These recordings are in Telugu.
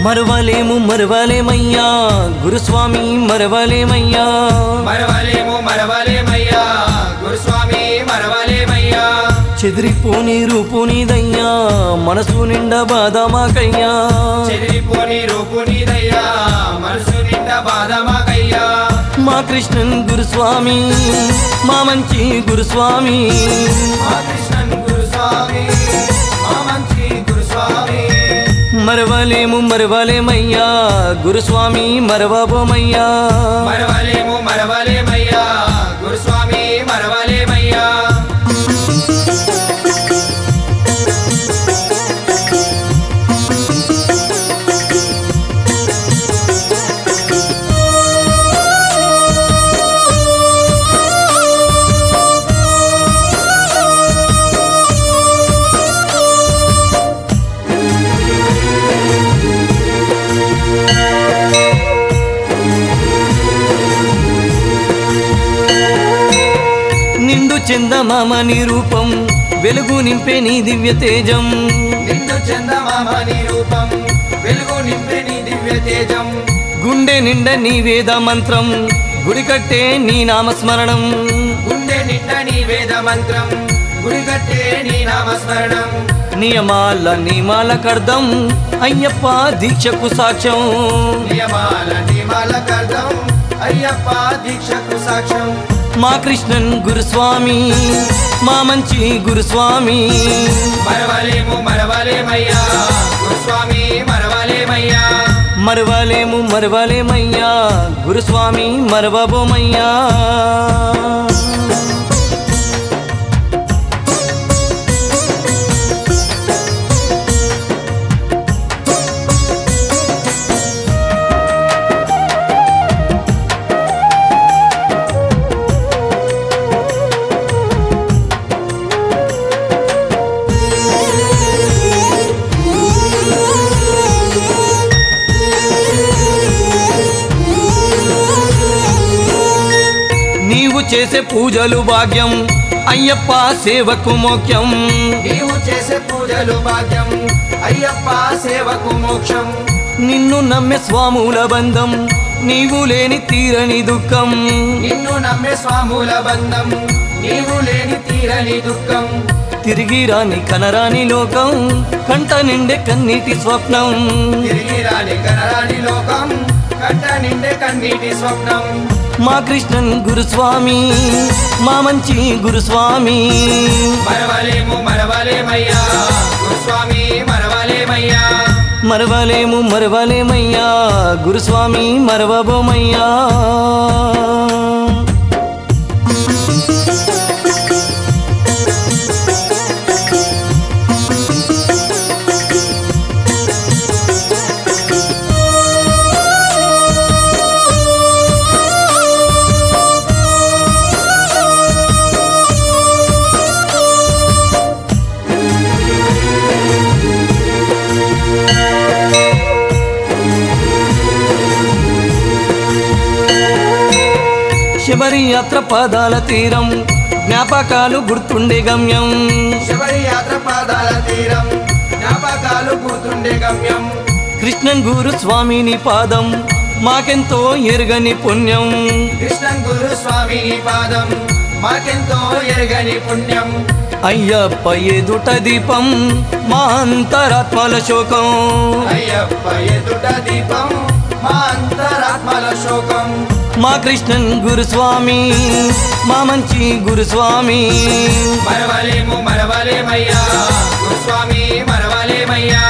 మరవలేము మరవలేమయ్యా గురుస్వామి మరవలేమయ్యా మరవలేము మరవలేమయ్యా గురుస్వామి మరవలేమయ్యా చెదిరిపోని రూపునిదయ్యా మనసు నిండా బాధ మాకయ్యా చెదిరిపోని రూపు నీదయ్యా మనసు నిండా బాధ మాకయ్యా మా కృష్ణన్ గురుస్వామి మా మంచి గురుస్వామి మా కృష్ణన్ గురుస్వామి మా మంచి గురుస్వామి మరవలేము మరవలేమయ్యా గురుస్వామి మరవబోమయ్యా మరవలేము మరవలేమయ్యా గురుస్వామి మరవలేమయ్యా నిండు చందమామని రూపం వెలుగు నింపే నీ దివ్య తేజం నిండు చందమామ నీ రూపం వెలుగు నింపే నీ దివ్య తేజం గుండె నిండా నీ వేద మంత్రం గుడి కట్టే నీ నామస్మరణం గుండె నిండా నీ వేద మంత్రం గుడి కట్టే నీ నామస్మరణం నియమాల నియమాల కర్దం అయ్యప్ప దీక్షకు సాక్ష్యం నియమాల నియమాల కర్దం అయ్యప్ప దీక్షకు సాక్ష్యం మా కృష్ణన్ గురుస్వామి మా మంచి గురుస్వామి మరవలేము మరవలేమయ్యా గురుస్వామి మరవలేమయ్యా మరవలేము మరవలేమయ్యా గురుస్వామి మరవబోమయ్యా నీవు చేసే పూజలు భాగ్యం అయ్యప్ప సేవకు మోక్యం నీవు చేసే పూజలు భాగ్యం అయ్యప్ప సేవకు మోక్షం నిన్ను నమ్మే స్వాముల బంధం నీవు లేని తీరని దుఃఖం నిన్ను నమ్మే స్వాముల బంధం నీవు లేని తీరని దుఃఖం తిరిగి రాని కనరాని లోకం కంట నిండే కన్నీటి స్వప్నం తిరిగి రాని కనరాని లోకం కంట నిండే కన్నీటి స్వప్నం మా కృష్ణన్ గురుస్వామి మా మంచి గురుస్వామి మరవలేము మరవలేమయ్యా గురుస్వామి మరవలేమయ్యా మరవలేము మరవలేమయ్యా గురుస్వామి మరవబోమయ్యా శబరి యాత్ర పాదాల తీరం జ్ఞాపకాలు గుర్తుండే గమ్యం శబరి యాత్ర పాదాల తీరం జ్ఞాపకాలు గుర్తుండే గమ్యం కృష్ణన్ గురు స్వామిని పాదం మాకెంతో ఎరుగని పుణ్యం కృష్ణన్ గురు స్వామిని పాదం మాకెంతో ఎరగని పుణ్యం అయ్యప్ప ఎదుట దీపం మా అంతరాత్మల శోకం అయ్యప్ప ఎదుట దీపం మా అంతరాత్మల శోకం మా కృష్ణన్ గురుస్వామి మా మంచి గురుస్వామి మరవలేము మరవలేమయ్యా గురుస్వామి మరవలేమయ్యా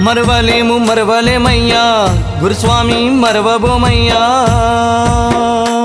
మరవలేము మరవలేమయ్యా గురుస్వామి మరవబోమయ్యా